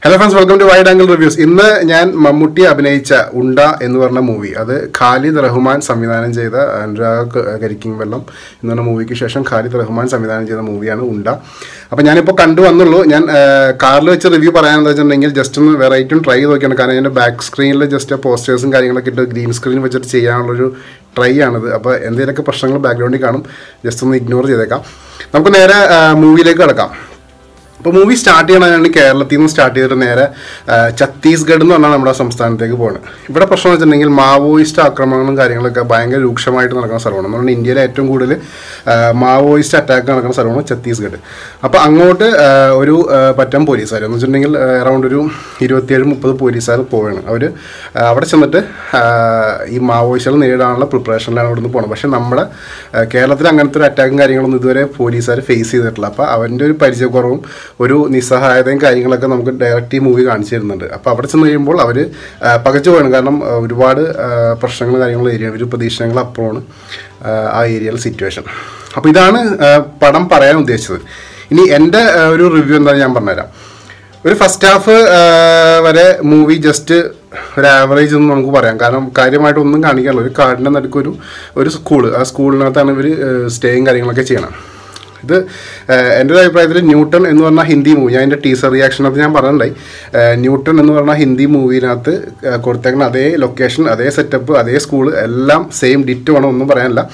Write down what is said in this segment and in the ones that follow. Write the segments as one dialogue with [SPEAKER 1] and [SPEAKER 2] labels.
[SPEAKER 1] hello friends welcome to wide angle reviews ഇന്ന് ഞാൻ മമ്മൂട്ടി അഭിനയിച്ച ഉണ്ട എന്ന് പറഞ്ഞ മൂവി അത് ഖാലിദ് റഹ്മാൻ സംവിധാനം ചെയ്ത അനുരാഗ് കരിക്കിംഗ് വെള്ളം എന്ന് പറഞ്ഞ മൂവിക്ക് ശേഷം ഖാലിദ് റഹ്മാൻ സംവിധാനം ചെയ്ത മൂവിയാണ് ഉണ്ട അപ്പോൾ ഞാനിപ്പോൾ കണ്ടു വന്നുള്ളൂ ഞാൻ കാറിൽ വെച്ച് റിവ്യൂ പറയാനെന്ന് വെച്ചിട്ടുണ്ടെങ്കിൽ ജസ്റ്റ് ഒന്ന് വെറൈറ്റും ട്രൈ ചെയ്ത് നോക്കിയാണ് കാരണം എൻ്റെ ബാക്ക് സ്ക്രീനിൽ ജസ്റ്റ് പോസ്റ്റേഴ്സും കാര്യങ്ങളൊക്കെ ഇട്ട് ഗ്രീൻ സ്ക്രീൻ വെച്ചിട്ട് ചെയ്യാനുള്ളൊരു ട്രൈ ആണിത് അപ്പോൾ എന്തെങ്കിലുമൊക്കെ പ്രശ്നങ്ങൾ ബാക്ക്ഗ്രൗണ്ടിൽ കാണും ജസ്റ്റ് ഒന്ന് ഇഗ്നോർ ചെയ്തേക്കാം നമുക്ക് നേരെ മൂവിയിലേക്ക് കിടക്കാം അപ്പോൾ മൂവി സ്റ്റാർട്ട് ചെയ്യണമെങ്കിൽ കേരളത്തിൽ നിന്ന് സ്റ്റാർട്ട് ചെയ്തിട്ട് നേരെ ആ, ഛത്തീസ്ഗഡ് എന്ന് പറഞ്ഞാൽ നമ്മുടെ സംസ്ഥാനത്തേക്ക് പോകുന്നത് ഇവിടെ പ്രശ്നം എന്ന് വെച്ചിട്ടുണ്ടെങ്കിൽ മാവോയിസ്റ്റ് ആക്രമണങ്ങളും കാര്യങ്ങളൊക്കെ ഭയങ്കര രൂക്ഷമായിട്ട് നടക്കുന്ന സ്ഥലമാണ് നമ്മൾ ഇന്ത്യയിലെ ഏറ്റവും കൂടുതൽ ആ, മാവോയിസ്റ്റ് അറ്റാക്ക് നടക്കുന്ന സ്ഥലമാണ് ഛത്തീസ്ഗഡ് അപ്പോൾ അങ്ങോട്ട് ആ, ഒരു ആ, പറ്റം പോലീസുകാർ എന്ന് വെച്ചിട്ടുണ്ടെങ്കിൽ അറൗണ്ട് ഒരു ഇരുപത്തിയേഴ് മുപ്പത് പോലീസുകാർ പോവുകയാണ് അവർ അവിടെ ചെന്നിട്ട് ആ, ഈ മാവോയിസ്റ്റുകൾ നേരിടാനുള്ള പ്രിപ്പറേഷനിലാണ് അവിടെ നിന്ന് പോകുന്നത് പക്ഷേ നമ്മുടെ ആ, കേരളത്തിൽ അങ്ങനത്തെ ഒരു അറ്റാക്കും കാര്യങ്ങളൊന്നും ഇതുവരെ പോലീസുകാർ ഫേസ് ചെയ്തിട്ടില്ല അപ്പോൾ അവൻ്റെ ഒരു പരിചയക്കുറവും ഒരു നിസ്സഹായതയും കാര്യങ്ങളൊക്കെ നമുക്ക് ഡയറക്റ്റ് ഈ മൂവി കാണിച്ചു തരുന്നുണ്ട് അപ്പോൾ അവിടെ ചെന്ന് കഴിയുമ്പോൾ അവർ പകച്ചു പോകണം കാരണം ആ, ഒരുപാട് ആ, പ്രശ്നങ്ങൾ കാര്യങ്ങൾ ഏരിയ ഒരു പ്രതീക്ഷകൾ അപ്പുറമാണ് ആ, ആ ഏരിയയിലെ സിറ്റുവേഷൻ അപ്പോൾ ഇതാണ് ആ, പടം പറയാൻ ഉദ്ദേശിച്ചത് ഇനി എൻ്റെ ആ, ഒരു റിവ്യൂ എന്താണെന്ന് ഞാൻ പറഞ്ഞുതരാം ഒരു ഫസ്റ്റ് ഹാഫ് വരെ മൂവി ജസ്റ്റ് ഒരു ആവറേജ് എന്ന് നമുക്ക് പറയാം കാരണം കാര്യമായിട്ടൊന്നും കാണിക്കാനില്ല ഒരു കാടിൻ്റെ നടുക്ക് ഒരു ഒരു സ്കൂൾ ആ സ്കൂളിനകത്താണ് ഇവർ സ്റ്റേയും കാര്യങ്ങളൊക്കെ ചെയ്യണം ഇത് ഏഹ്, എൻ്റെ ഒരു അഭിപ്രായത്തിൽ ന്യൂട്ടൺ എന്ന് പറഞ്ഞ ഹിന്ദി മൂവി ഞാൻ എൻ്റെ ടീസർ റിയാക്ഷനകത്ത് ഞാൻ പറഞ്ഞിട്ടുണ്ടായി ഏഹ്, ന്യൂട്ടൺ എന്ന് പറഞ്ഞ ഹിന്ദി മൂവിനകത്ത് ഏഹ്, കൊടുത്തേക്കുന്ന അതേ ലൊക്കേഷൻ അതേ സെറ്റപ്പ് അതേ സ്കൂൾ എല്ലാം സെയിം ഡിറ്റോ ആണ് ഒന്നും പറയാനില്ല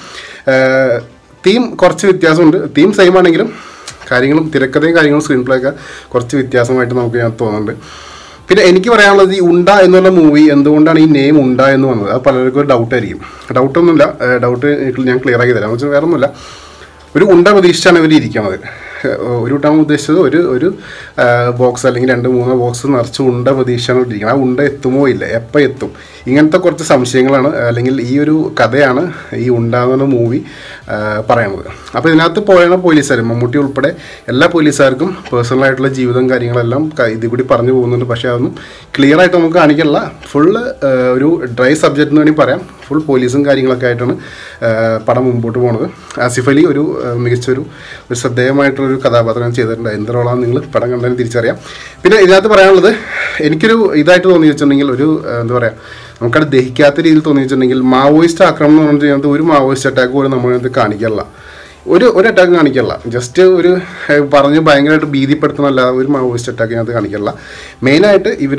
[SPEAKER 1] തീം കുറച്ച് വ്യത്യാസമുണ്ട് തീം സെയിം ആണെങ്കിലും കാര്യങ്ങളും തിരക്കഥയും കാര്യങ്ങളും സ്ക്രീൻ പ്ലേ ഒക്കെ കുറച്ച് വ്യത്യാസമായിട്ട് നമുക്ക് ഞാൻ തോന്നുന്നുണ്ട് പിന്നെ എനിക്ക് പറയാനുള്ളത് ഈ ഉണ്ട എന്നുള്ള മൂവി എന്തുകൊണ്ടാണ് ഈ നെയിം ഉണ്ട എന്ന് വന്നത് അത് പലർക്കും ഒരു ഡൗട്ട് ആയിരിക്കും ഡൗട്ടൊന്നുമില്ല ഡൗട്ട് ഞാൻ ക്ലിയർ ആക്കി തരാം എന്ന് വെച്ചാൽ വേറെ ഒന്നുമില്ല ഒരു ഉണ്ട പ്രതീക്ഷിച്ചാണ് ഇവർ ഇരിക്കുന്നത് ഏഹ് ഒരു ഉണ്ട ഉദ്ദേശിച്ചത് ഒരു ഒരു ബോക്സ് അല്ലെങ്കിൽ രണ്ട് മൂന്ന് ബോക്സ് നിറച്ച് ഉണ്ട പ്രതീക്ഷിച്ചാണ് ഇവിടെ ഇരിക്കുന്നത് ആ ഉണ്ട എത്തുമോ ഇല്ല എപ്പോൾ എത്തും ഇങ്ങനത്തെ കുറച്ച് സംശയങ്ങളാണ് അല്ലെങ്കിൽ ഈ ഒരു കഥയാണ് ഈ ഉണ്ടാകുന്ന മൂവി പറയണത് അപ്പോൾ ഇതിനകത്ത് പോയാണ് പോലീസുകാർ മമ്മൂട്ടി ഉൾപ്പെടെ എല്ലാ പോലീസുകാർക്കും പേഴ്സണൽ ആയിട്ടുള്ള ജീവിതം കാര്യങ്ങളെല്ലാം ക- ഇതിൽ കൂടി പറഞ്ഞു പോകുന്നുണ്ട് പക്ഷേ അതൊന്നും ക്ലിയർ ആയിട്ട് നമുക്ക് കാണിക്കില്ല ഫുള്ള് ഒരു ഡ്രൈ സബ്ജക്റ്റ് എന്ന് വേണമെങ്കിൽ പറയാം ഫുൾ പോലീസും കാര്യങ്ങളൊക്കെ ആയിട്ടാണ് ആ, പടം മുമ്പോട്ട് പോകുന്നത് ആസിഫ് അലി ഒരു ആ, മികച്ചൊരു ഒരു ശ്രദ്ധേയമായിട്ടൊരു കഥാപാത്രം ചെയ്തിട്ടുണ്ട് എന്ത് റോളാണെന്ന് നിങ്ങൾ പടം കണ്ടതിന് തിരിച്ചറിയാം പിന്നെ ഇതിനകത്ത് പറയാനുള്ളത് എനിക്കൊരു ഇതായിട്ട് തോന്നി വെച്ചിട്ടുണ്ടെങ്കിൽ ഒരു ആ, എന്താ പറയുക നമുക്കത് ദഹിക്കാത്ത രീതിയിൽ തോന്നി വെച്ചിട്ടുണ്ടെങ്കിൽ മാവോയിസ്റ്റ് ആക്രമണം എന്ന് പറഞ്ഞു കഴിഞ്ഞാൽ ഒരു മാവോയിസ്റ്റ് അറ്റാക്ക് പോലും നമ്മളിത് കാണിക്കാറില്ല ഒരു ഒരു അറ്റാക്ക് കാണിക്കില്ല ജസ്റ്റ് ഒരു ഏഹ്, പറഞ്ഞ് ഭയങ്കരമായിട്ട് ഭീതിപ്പെടുത്തുന്നല്ലാതെ ഒരു മാവോയിസ്റ്റ് അറ്റാക്ക് ഇതിനകത്ത് കാണിക്കില്ല മെയിനായിട്ട് ഇവർ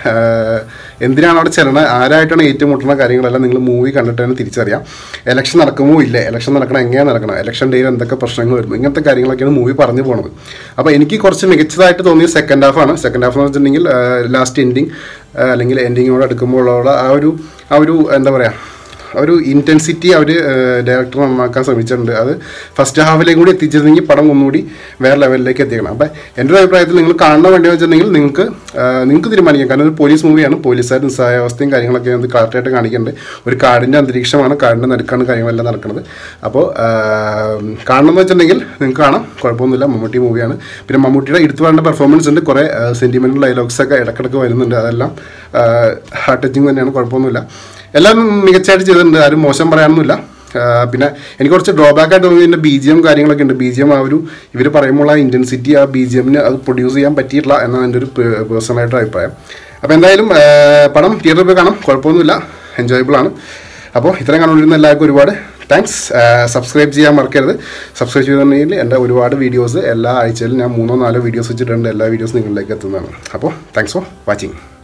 [SPEAKER 1] എന്തിനാണ് അവിടെ ചെല്ലണത് ആരായിട്ടാണ് ഏറ്റുമുട്ടുന്ന കാര്യങ്ങളെല്ലാം നിങ്ങൾ മൂവി കണ്ടിട്ട് തന്നെ തിരിച്ചറിയാം ഇലക്ഷൻ നടക്കുമോ ഇല്ല ഇലക്ഷൻ നടക്കണം എങ്ങനെയാണ് നടക്കണം ഇലക്ഷൻ ഡേയിൽ എന്തൊക്കെ പ്രശ്നങ്ങൾ വരുന്നു ഇങ്ങനത്തെ കാര്യങ്ങളൊക്കെയാണ് മൂവി പറഞ്ഞു പോണത് അപ്പോൾ എനിക്ക് കുറച്ച് മികച്ചതായിട്ട് തോന്നിയ സെക്കൻഡ് ഹാഫാണ് സെക്കൻഡ് ഹാഫ് എന്ന് വെച്ചിട്ടുണ്ടെങ്കിൽ ലാസ്റ്റ് എൻഡിങ് അല്ലെങ്കിൽ എൻഡിങ്ങിനോട് അടുക്കുമ്പോഴുള്ള ആ ഒരു ആ ഒരു എന്താ പറയുക ഒരു ഇൻറ്റൻസിറ്റി അവർ ഡയറക്ടർ നന്നാക്കാൻ ശ്രമിച്ചിട്ടുണ്ട് അത് ഫസ്റ്റ് ഹാഫിലേക്കും കൂടി എത്തിച്ചിരുന്നെങ്കിൽ പടം ഒന്നുകൂടി വേറെ ലെവലിലേക്ക് എത്തിക്കണം അപ്പം എൻ്റെ ഒരു അഭിപ്രായത്തിൽ നിങ്ങൾ കാണണം വേണ്ടി വെച്ചിട്ടുണ്ടെങ്കിൽ നിങ്ങൾക്ക് ആ, നിങ്ങൾക്ക് തീരുമാനിക്കാം കാരണം ഒരു പോലീസ് മൂവിയാണ് പോലീസുകാർ നിസ്സഹായാവസ്ഥയും കാര്യങ്ങളൊക്കെ അത് കറക്റ്റായിട്ട് കാണിക്കുന്നുണ്ട് ഒരു കാടിൻ്റെ അന്തരീക്ഷമാണ് കാടിൻ്റെ നടുക്കാണ് കാര്യങ്ങളെല്ലാം നടക്കുന്നത് അപ്പോൾ കാണണം എന്ന് വെച്ചിട്ടുണ്ടെങ്കിൽ നിങ്ങൾക്ക് കാണാം കുഴപ്പമൊന്നുമില്ല മമ്മൂട്ടി മൂവിയാണ് പിന്നെ മമ്മൂട്ടിയുടെ എടുത്തു പറയേണ്ട പെർഫോമൻസ് ഉണ്ട് കുറേ സെൻറ്റിമെൻറ്റൽ ഡയലോഗ്സ് ഒക്കെ ഇടക്കിടക്ക് വരുന്നുണ്ട് അതെല്ലാം ഹാർട്ട് ടച്ചിങ് തന്നെയാണ് കുഴപ്പമൊന്നുമില്ല എല്ലാം മികച്ചതായിട്ട് ചെയ്തിട്ടുണ്ട് ആരും മോശം പറയാനൊന്നുമില്ല ആ, പിന്നെ എനിക്ക് കുറച്ച് ഡ്രോബാക്ക് ആയിട്ട് തോന്നി ഇതിൻ്റെ ബി ജി എം കാര്യങ്ങളൊക്കെ ഉണ്ട് ബി ജി എം ആ ഒരു ഇവർ പറയുമ്പോൾ ആ ഇൻറ്റൻസിറ്റി ആ ബി ജി എമ്മിന് അത് പ്രൊഡ്യൂസ് ചെയ്യാൻ പറ്റിയിട്ടില്ല എന്നാണ് എൻ്റെ ഒരു പേഴ്സണലായിട്ട് അഭിപ്രായം അപ്പോൾ എന്തായാലും ആ, പടം തിയേറ്ററിൽ പോയി കാണാം കുഴപ്പമൊന്നുമില്ല എൻജോയബിൾ ആണ് അപ്പോൾ ഇത്രയും കണ്ടുകൊണ്ടിരുന്ന എല്ലാവർക്കും ഒരുപാട് താങ്ക്സ് സബ്സ്ക്രൈബ് ചെയ്യാൻ മറക്കരുത് സബ്സ്ക്രൈബ് ചെയ്തിട്ടുണ്ടെങ്കിൽ എൻ്റെ ഒരുപാട് വീഡിയോസ് എല്ലാ ആഴ്ചയിലും ഞാൻ മൂന്നോ നാലോ വീഡിയോസ് വെച്ചിട്ടുണ്ട് എല്ലാ വീഡിയോസും നിങ്ങളിലേക്ക് എത്തുന്നതാണ് അപ്പോൾ താങ്ക്സ് ഫോർ വാച്ചിങ്